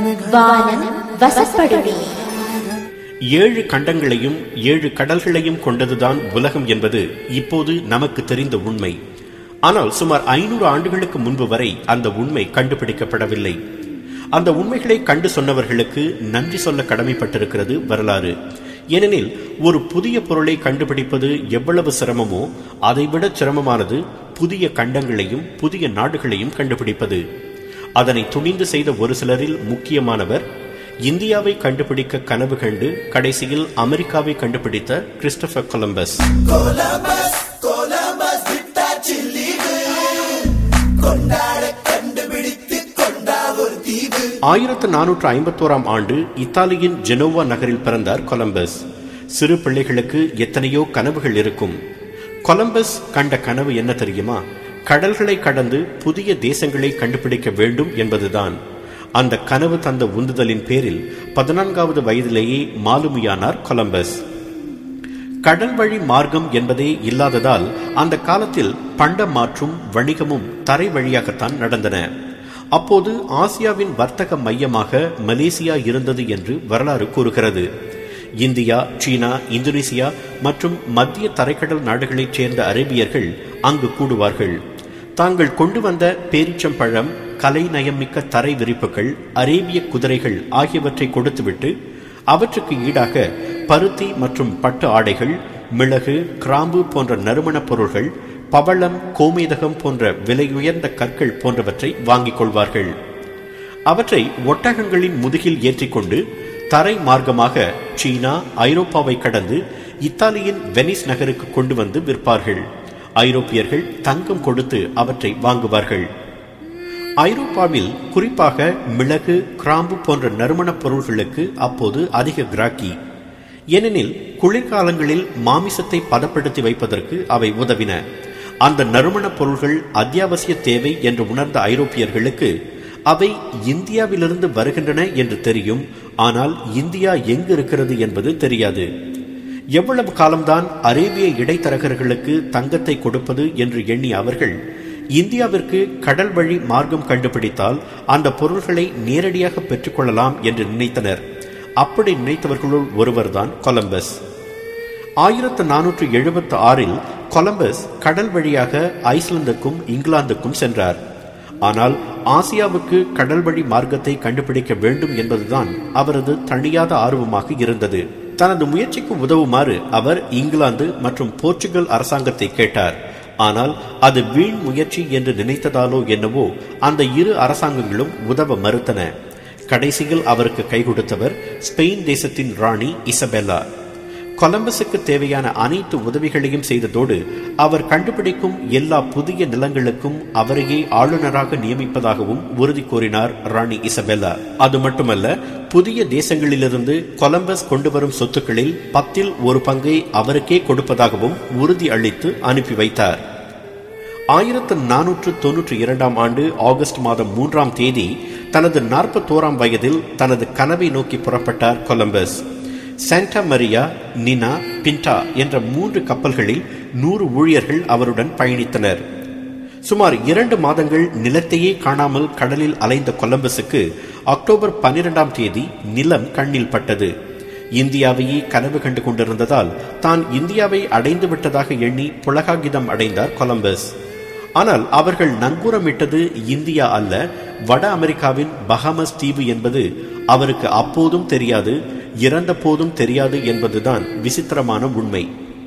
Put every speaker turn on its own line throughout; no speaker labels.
வானம் வசப்படுமே
ஏழு கண்டங்களையும் ஏழு கடல்களையும் கொண்டதுதான் உலகம் என்பது இப்போது நமக்கு தெரிந்த உண்மை ஆனால் சுமார் ஐநூறு ஆண்டுகளுக்கு முன்பு வரை அந்த உண்மை கண்டுபிடிக்கப்படவில்லை அந்த உண்மைகளை கண்டு சொன்னவர்களுக்கு நன்றி சொல்ல கடமைப்பட்டிருக்கிறது வரலாறு ஏனெனில் ஒரு புதிய பொருளை கண்டுபிடிப்பது எவ்வளவு சிரமமோ அதைவிட சிரமமானது புதிய கண்டங்களையும் புதிய நாடுகளையும் கண்டுபிடிப்பது அதனை துணிந்து செய்த ஒரு சிலரில் முக்கியமானவர் இந்தியாவை கண்டுபிடிக்க கனவு கண்டு கடைசியில் அமெரிக்காவை கண்டுபிடித்த கிறிஸ்டபர் கொலம்பஸ் ஆயிரத்து நானூற்று ஐம்பத்தோராம் ஆண்டு இத்தாலியின் ஜெனோவா நகரில் பிறந்தார் கொலம்பஸ் சிறு பிள்ளைகளுக்கு எத்தனையோ கனவுகள் இருக்கும் கொலம்பஸ் கண்ட கனவு என்ன தெரியுமா கடல்களை கடந்து புதிய தேசங்களை கண்டுபிடிக்க வேண்டும் என்பதுதான் அந்த கனவு தந்த உந்துதலின் பேரில் பதினான்காவது வயதிலேயே மாலுமியானார் கொலம்பஸ் கடல் வழி மார்க்கம் என்பதே இல்லாததால் அந்த காலத்தில் பண்ட மாற்றும் வணிகமும் தரை வழியாகத்தான் நடந்தன அப்போது ஆசியாவின் வர்த்தக மையமாக மலேசியா இருந்தது என்று வரலாறு கூறுகிறது இந்தியா சீனா இந்தோனேசியா மற்றும் மத்திய தரைக்கடல் நாடுகளைச் சேர்ந்த அரேபியர்கள் அங்கு கூடுவார்கள் தாங்கள் கொண்டு வந்த பேரிச்சம்பழம் கலை நயமிக்க தரை விரிப்புகள் அரேபிய குதிரைகள் ஆகியவற்றை கொடுத்துவிட்டு அவற்றுக்கு ஈடாக பருத்தி மற்றும் பட்டு ஆடைகள் மிளகு கிராம்பு போன்ற நறுமணப் பொருள்கள் பவளம் கோமேதகம் போன்ற விலையுயர்ந்த கற்கள் போன்றவற்றை வாங்கிக் கொள்வார்கள் அவற்றை ஒட்டகங்களின் முதுகில் ஏற்றிக்கொண்டு தரை மார்க்கமாக சீனா ஐரோப்பாவை கடந்து இத்தாலியின் வெனிஸ் நகருக்கு கொண்டு வந்து விற்பார்கள் ஐரோப்பியர்கள் தங்கம் கொடுத்து அவற்றை வாங்குவார்கள் ஐரோப்பாவில் குறிப்பாக மிளகு கிராம்பு போன்ற நறுமணப் பொருள்களுக்கு அப்போது அதிக கிராக்கி ஏனெனில் குளிர்காலங்களில் மாமிசத்தை பதப்படுத்தி வைப்பதற்கு அவை உதவின அந்த நறுமணப் பொருள்கள் அத்தியாவசிய தேவை என்று உணர்ந்த ஐரோப்பியர்களுக்கு அவை இந்தியாவிலிருந்து வருகின்றன என்று தெரியும் ஆனால் இந்தியா எங்கு இருக்கிறது என்பது தெரியாது எவ்வளவு காலம்தான் அரேபிய இடைத்தரகர்களுக்கு தங்கத்தை கொடுப்பது என்று எண்ணிய அவர்கள் இந்தியாவிற்கு கடல் வழி மார்க்கம் கண்டுபிடித்தால் அந்த பொருள்களை நேரடியாக பெற்றுக்கொள்ளலாம் என்று நினைத்தனர் அப்படி நினைத்தவர்களுள் ஒருவர்தான் கொலம்பஸ் ஆயிரத்து நானூற்று எழுபத்து ஆறில் கொலம்பஸ் கடல் வழியாக ஐஸ்லாந்துக்கும் இங்கிலாந்துக்கும் சென்றார் ஆனால் ஆசியாவுக்கு கடல் வழி மார்க்கத்தை கண்டுபிடிக்க வேண்டும் என்பதுதான் அவரது தணியாத ஆர்வமாக இருந்தது தனது முயற்சிக்கு உதவுமாறு அவர் இங்கிலாந்து மற்றும் போர்ச்சுகல் அரசாங்கத்தை கேட்டார் ஆனால் அது வீண் முயற்சி என்று நினைத்ததாலோ என்னவோ அந்த இரு அரசாங்கங்களும் உதவ மறுத்தன கடைசியில் அவருக்கு கை கொடுத்தவர் ஸ்பெயின் தேசத்தின் ராணி இசபெல்லா கொலம்பஸுக்கு தேவையான அனைத்து உதவிகளையும் செய்ததோடு அவர் கண்டுபிடிக்கும் எல்லா புதிய நிலங்களுக்கும் அவரையே ஆளுநராக நியமிப்பதாகவும் உறுதி கூறினார் ராணி இசபெல்லா அது மட்டுமல்ல புதிய தேசங்களிலிருந்து கொலம்பஸ் கொண்டு வரும் சொத்துக்களில் பத்தில் ஒரு பங்கை அவருக்கே கொடுப்பதாகவும் உறுதி அளித்து அனுப்பி வைத்தார் ஆயிரத்து நானூற்று தொன்னூற்றி இரண்டாம் ஆண்டு ஆகஸ்ட் மாதம் மூன்றாம் தேதி தனது நாற்பத்தோராம் வயதில் தனது கனவை நோக்கி புறப்பட்டார் Columbus Santa Maria Nina Pinta என்ற மூன்று கப்பல்களில் நூறு ஊழியர்கள் அவருடன் பயணித்தனர் சுமார் இரண்டு மாதங்கள் நிலத்தையே காணாமல் கடலில் அலைந்த கொலம்பஸுக்கு அக்டோபர் பன்னிரெண்டாம் தேதி நிலம் கண்ணில் பட்டது இந்தியாவையே கனவு கண்டு கொண்டிருந்ததால் தான் இந்தியாவை அடைந்து விட்டதாக எண்ணி புலகாகிதம் அடைந்தார் கொலம்பஸ் ஆனால் அவர்கள் நங்கூரமிட்டது இந்தியா அல்ல வட அமெரிக்காவின் பஹாமஸ் தீவு என்பது அவருக்கு அப்போதும் தெரியாது இறந்த போதும் தெரியாது என்பதுதான் விசித்திரமான உண்மை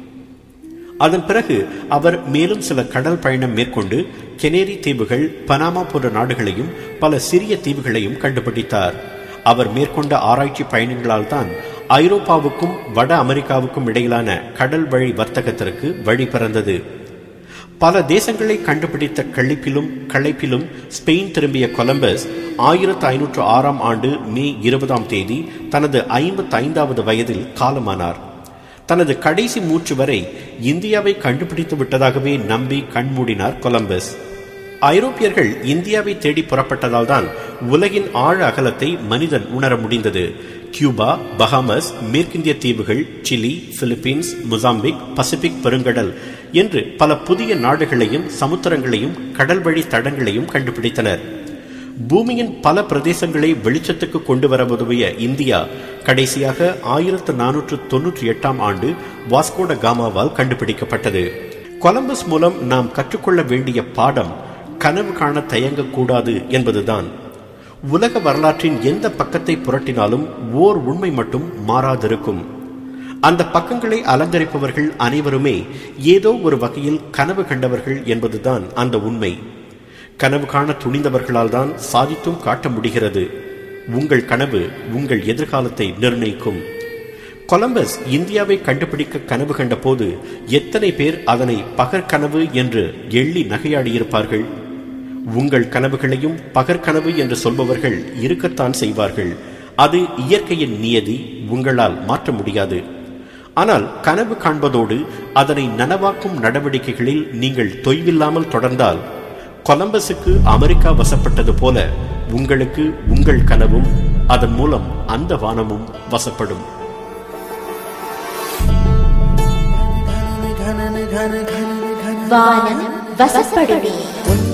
அதன் பிறகு அவர் மேலும் சில கடல் பயணம் மேற்கொண்டு கெனேரி தீவுகள் பனாமா போன்ற நாடுகளையும் பல சிறிய தீவுகளையும் கண்டுபிடித்தார் அவர் மேற்கொண்ட ஆராய்ச்சி பயணங்களால் தான் ஐரோப்பாவுக்கும் வட அமெரிக்காவுக்கும் இடையிலான கடல் வழி வர்த்தகத்திற்கு வழி பிறந்தது பல தேசங்களை கண்டுபிடித்த கழிப்பிலும் களைப்பிலும் ஸ்பெயின் திரும்பிய கொலம்பஸ் ஆயிரத்து ஐநூற்று ஆறாம் ஆண்டு மே இருபதாம் தேதி தனது ஐம்பத்தி ஐந்தாவது வயதில் காலமானார் தனது கடைசி மூச்சு வரை இந்தியாவை கண்டுபிடித்து விட்டதாகவே நம்பி கண்மூடினார் கொலம்பஸ் ஐரோப்பியர்கள் இந்தியாவை தேடி புறப்பட்டதால் தான் உலகின் ஆழ அகலத்தை மனிதன் உணர முடிந்தது கியூபா பஹாமஸ் மேற்கிந்திய தீவுகள் சிலி பிலிப்பீன்ஸ் மொசாம்பிக் பசிபிக் பெருங்கடல் என்று பல புதிய நாடுகளையும் சமுத்திரங்களையும் கடல் வழி தடங்களையும் கண்டுபிடித்தனர் பூமியின் பல பிரதேசங்களை வெளிச்சத்துக்கு கொண்டு வர உதவிய இந்தியா கடைசியாக ஆயிரத்து நானூற்று தொன்னூற்றி எட்டாம் ஆண்டு வாஸ்கோட காமாவால் கண்டுபிடிக்கப்பட்டது கொலம்பஸ் மூலம் நாம் கற்றுக்கொள்ள வேண்டிய பாடம் கனவு காண தயங்கக்கூடாது என்பதுதான் உலக வரலாற்றின் எந்த பக்கத்தை புரட்டினாலும் ஓர் உண்மை மட்டும் மாறாதிருக்கும் அந்த பக்கங்களை அலங்கரிப்பவர்கள் அனைவருமே ஏதோ ஒரு வகையில் கனவு கண்டவர்கள் என்பதுதான் அந்த உண்மை கனவு காண துணிந்தவர்களால் தான் சாதித்தும் காட்ட முடிகிறது உங்கள் கனவு உங்கள் எதிர்காலத்தை நிர்ணயிக்கும் கொலம்பஸ் இந்தியாவை கண்டுபிடிக்க கனவு கண்ட போது எத்தனை பேர் அதனை பகற்கனவு என்று எள்ளி நகையாடியிருப்பார்கள் உங்கள் கனவுகளையும் பகற்கனவு என்று சொல்பவர்கள் இருக்கத்தான் செய்வார்கள் அது இயற்கையின் நியதி உங்களால் மாற்ற முடியாது ஆனால் கனவு காண்பதோடு அதனை நனவாக்கும் நடவடிக்கைகளில் நீங்கள் தொய்வில்லாமல் தொடர்ந்தால் கொலம்பஸுக்கு அமெரிக்கா வசப்பட்டது போல உங்களுக்கு உங்கள் கனவும் அதன் மூலம் அந்த வானமும் வசப்படும்
வானம் வசப்படுமே
பொன்